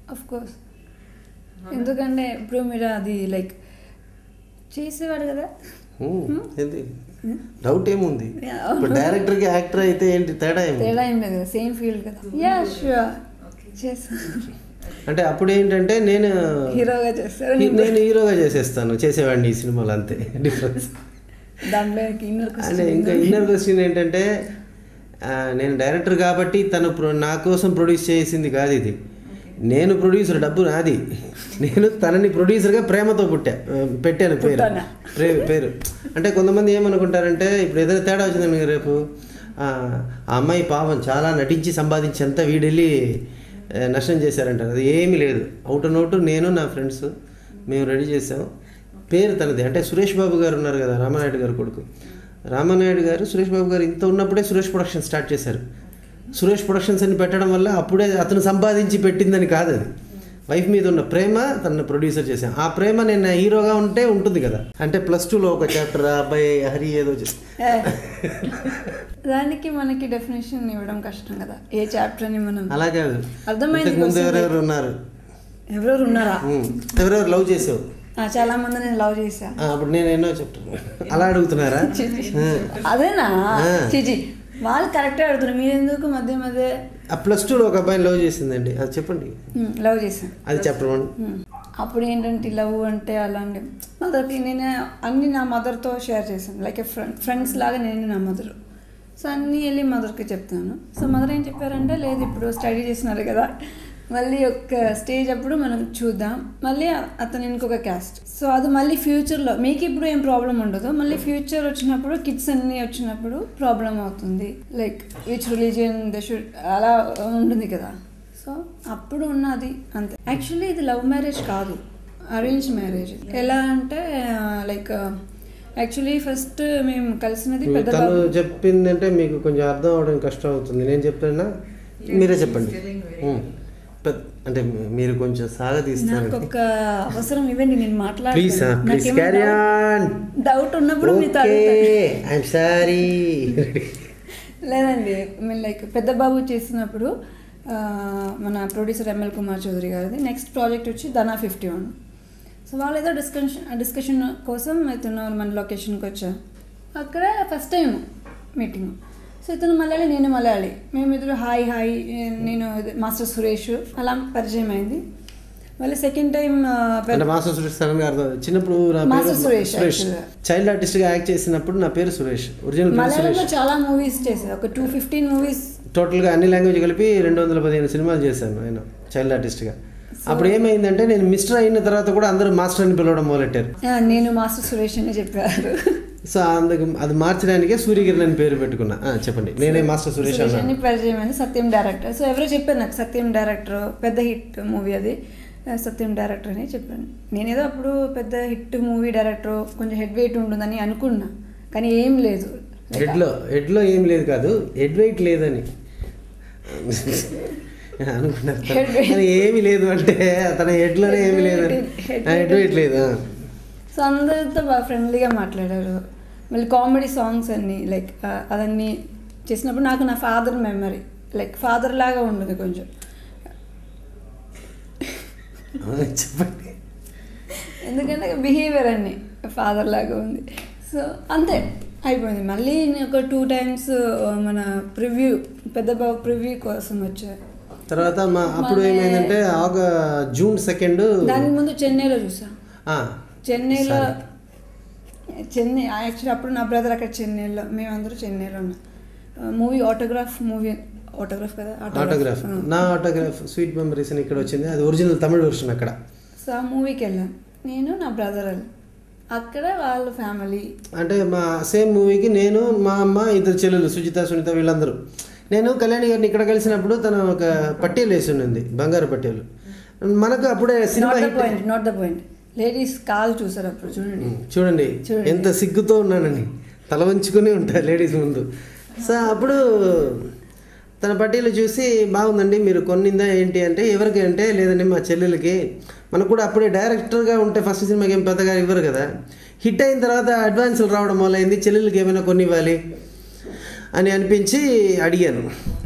Of course ఎందుకంటే ఇప్పుడు మీరు అది లైక్ చేసేవాడు కదా ఉమ్, ఏంది డౌట్ ఏముంది Yeah. ఇప్పుడు డైరెక్టర్కి యాక్టర్ అయితే ఏంటి తేడా ఏముంది తేడా ఏం లేదు సేమ్ ఫీల్డ్ కదా యా షూర్ చేస్తాను అంటే అప్పుడు ఏంటంటే నేను హీరోగా చేస్తారు నేను హీరోగా చేసేస్తాను చేసేవాడిని ఈ సినిమాలో అంతే డిఫరెన్స్ దాంట్లో ఇన్నర్ అంటే ఇంకా ఇన్నర్ క్వశ్చన్ ఏంటంటే ఆ, నేను డైరెక్టర్ కాబట్టి తను ప్రొ- నా కోసం ప్రొడ్యూస్ చేసింది కాదు ఇది నేను ప్రొడ్యూసర్ డబ్బు నాది నేను తనని ప్రొడ్యూసర్గా ప్రేమతో పుట్టా ఆ, పెట్టాను పేరు పుట్టానా? ప్రే- పేరు అంటే కొంతమంది ఏమనుకుంటారంటే ఇప్పుడు ఏదైనా తేడా వచ్చిందని రేపు ఆ ఆ అమ్మాయి పాపం చాలా నటించి సంపాదించేంత వీడెళ్ళి ఆ, నష్టం చేశారంటారు అది ఏమీ లేదు అవుట్ అండ్ అవుట్ నేను నా ఫ్రెండ్స్ మేము రెడీ చేసాం పేరు తనది అంటే సురేష్ బాబు గారు ఉన్నారు కదా రామానాయుడు గారు కొడుకు రామానాయుడు గారు సురేష్ బాబు గారు ఇంత ఉన్నప్పుడే సురేష్ ప్రొడక్షన్ స్టార్ట్ చేశారు సురేష్ ప్రొడక్షన్స్ అని పెట్టడం వల్ల అప్పుడే అతను సంపాదించి పెట్టిందని కాదు అది వైఫ్ మీద ఉన్న ప్రేమ తనను ప్రొడ్యూసర్ చేశాను ఆ ప్రేమ నేను హీరోగా ఉంటే ఉంటుంది కదా అంటే ప్లస్ టూలో ఒక చాప్టర్ అబ్బాయి హరి ఏదో చేసి దానికి మనకి డెఫినేషన్ ఇవ్వడం కష్టం కదా ఏ చాప్టర్ అని మనం అలా కాదు అర్థమైంది ఇంతకు ముందు కొంచెం. ఎవరెవరు ఉన్నారు ఎవరెవరు ఉన్నారా ఉమ్, ఎవరెవరు లవ్ చేసావు ఆ, చాలా మంది నేను లవ్ చేశా ఆ, అప్పుడు నేను ఎన్నో చెప్తాను అలా అడుగుతున్నారా ఆ. అదేనా ఆ. చిచి వాళ్ళు కరెక్టే అడుగుతున్నారు మీరు ఎందుకు మధ్య మధ్య ఆ ప్లస్ టూలో ఒక అబ్బాయిని లవ్ చేసిందండి అది చెప్పండి లవ్ చేశాను అది చాప్టర్ వన్ ఉమ్. అప్పుడు ఏంటంటే లవ్ అంటే అలాంటి మదర్కి నేను అన్ని నా మదర్తో షేర్ చేశాను లైక్ ఫ్రెండ్ ఫ్రెండ్స్ లాగా నేను నా మదర్ సో అన్నీ వెళ్ళి మదర్కి చెప్తాను సో మదర్ ఏం చెప్పారంటే లేదు ఇప్పుడు స్టడీ చేసినారు కదా మళ్ళీ ఒక స్టేజ్ అప్పుడు మనం చూద్దాం మళ్ళీ అతను ఇంకొక క్యాస్ట్ సో అది మళ్ళీ ఫ్యూచర్లో మీకు ఇప్పుడు ఏం ప్రాబ్లం ఉండదు మళ్ళీ ఫ్యూచర్ వచ్చినప్పుడు కిడ్స్ అన్నీ వచ్చినప్పుడు ప్రాబ్లం అవుతుంది like which religion the should అలా ఉంటుంది కదా సో అప్పుడు ఉన్నది అంతే యాక్చువల్లీ ఇది లవ్ మ్యారేజ్ కాదు అరేంజ్ మ్యారేజ్ ఎలా అంటే లైక్ యాక్చువల్లీ ఫస్ట్ మేము కలిసినది పెద్ద తను బాబు చెప్పిందంటే మీకు కొంచెం అర్థం అవడం కష్టం అవుతుంది నేను చెప్తానా మీరే చెప్పండి ఉమ్. పెద్ద- అంటే మీరు కొంచెం నాకు సాగతీస్తారు ఒక అవసరం ఇవ్వండి నేను please please carry on doubt ఉన్నప్పుడు మీతో ఓకే అడుగుతాను ఐఎమ్ సారీ లేదండి మేము లైక్ పెద్ద బాబు చేసినప్పుడు ఆ, మన ప్రొడ్యూసర్ ఎంఎల్ కుమార్ చౌదరి గారిది నెక్స్ట్ ప్రాజెక్ట్ వచ్చి ధనా ఫిఫ్టీ వన్ సో వాళ్ళు ఏదో డిస్కషన్ డిస్కషన్ కోసం ఇతను మన లొకేషన్కి వచ్చా అక్కడ ఫస్ట్ టైం మీటింగ్ సో ఇతను మలయాళి నేను మలయాళి మేమిద్దరు హాయ్ హాయ్ నేను ఇది మాస్టర్ సురేష్ అలా పరిచయం అయింది మళ్ళీ సెకండ్ టైం అంటే మాస్టర్ సురేష్ సడన్ గా అర్థం చిన్నప్పుడు నా పేరు master Suresh, Suresh actually. Child artist గా యాక్ట్ చేసినప్పుడు నా పేరు సురేష్ ఒరిజినల్ పేరు మలయాళంలో సురేష్ చాలా మూవీస్ చేశారు ఒక టూ ఫిఫ్టీన్ మూవీస్ టోటల్ గా అన్ని లాంగ్వేజ్ కలిపి రెండు వందల పదిహేను సినిమాలు చేశాను నేను చైల్డ్ ఆర్టిస్ట్ గా అప్పుడు ఏమైందంటే నేను మిస్టర్ అయిన తర్వాత కూడా అందరూ మాస్టర్ అని పిలవడం మొదలెట్టారు నేను మాస్టర్ సురేష్ అని చెప్పారు సో అందుకు అది మార్చడానికే సూర్యకిరణ్ అని పేరు పెట్టుకున్నా ఆ, చెప్పండి నేనే మాస్టర్ సురేష్ సురేష్ అని అన్నాను పరిచయం అయింది సత్యం డైరెక్టర్ సో ఎవరో చెప్పారు నాకు సత్యం డైరెక్టర్ పెద్ద హిట్ మూవీ అది ఆ, సత్యం డైరెక్టర్ అని చెప్పాను నేనేదో అప్పుడు పెద్ద హిట్ మూవీ డైరెక్టర్ కొంచెం హెడ్ వెయిట్ ఉంటుందని అనుకున్నా కానీ ఏం లేదు హెడ్ లో హెడ్ లో ఏం లేదు కాదు హెడ్ వెయిట్ లేదని అనుకున్నారు Head weight. కానీ ఏమీ లేదు అంటే తన హెడ్ లోనే ఏమీ లేదు Head హెడ్ వెయిట్ లేదు ఆ. సో అందరితో బాగా ఫ్రెండ్లీగా మాట్లాడారు మళ్ళీ కామెడీ సాంగ్స్ అన్ని లైక్ అవన్నీ చేసినప్పుడు నాకు నా ఫాదర్ మెమరీ లైక్ ఫాదర్ లాగా ఉండదు కొంచెం ఆ, చెప్పండి ఎందుకంటే బిహేవియర్ అన్ని ఫాదర్ లాగా ఉంది సో అంతే అయిపోయింది మళ్ళీ నేను ఒక టూ టైమ్స్ మన ప్రివ్యూ పెద్ద బాబు ప్రివ్యూ కోసం వచ్చా తర్వాత మా అప్పుడు మళ్ళీ- ఏమైందంటే ఆగ జూన్ సెకండ్ దానికి ముందు చెన్నైలో చూసా చెన్నైలో చెన్నై యాక్చువల్లీ అప్పుడు నా బ్రదర్ అక్కడ చెన్నైలో మేమందరూ చెన్నైలో ఉన్నాం మూవీ ఆటోగ్రాఫ్ మూవీ ఆటోగ్రాఫ్ కదా ఆటోగ్రాఫ్ ఆ. నా ఆటోగ్రాఫ్ స్వీట్ మెమరీస్ అని ఇక్కడ వచ్చింది అది ఒరిజినల్ తమిళ వర్షన్ అక్కడ సో ఆ మూవీకి వెళ్ళాను నేను నా బ్రదర్ వెళ్ళాను అక్కడ వాళ్ళ ఫ్యామిలీ అంటే మా సేమ్ మూవీకి నేను మా అమ్మ ఇద్దరు చెల్లెలు సుజిత సునీత వీళ్ళందరూ నేను కళ్యాణి గారిని ఇక్కడ కలిసినప్పుడు తను ఒక పట్టీలు వేసి ఉన్నింది బంగారు పట్టీలు మనకు అప్పుడే సినిమా not the hit point not the point ladies call చూసారు అప్పుడు చూడండి చూడండి చూడండి. ఎంత సిగ్గుతో ఉన్నానని తల వంచుకుని ఉంటారు లేడీస్ ముందు సో అప్పుడు తన పట్టీలు చూసి బాగుందండి మీరు కొన్నిందా ఏంటి అంటే ఎవరికి అంటే లేదండి మా చెల్లెలకి మనకు కూడా అప్పుడే డైరెక్టర్గా ఉంటే ఫస్ట్ సినిమాకి ఏం పెద్దగా ఇవ్వరు కదా హిట్ అయిన తర్వాత అడ్వాన్సులు రావడం మొదలైంది చెల్లెలకి ఏమైనా కొన్ని ఇవ్వాలి అని అనిపించి అడిగాను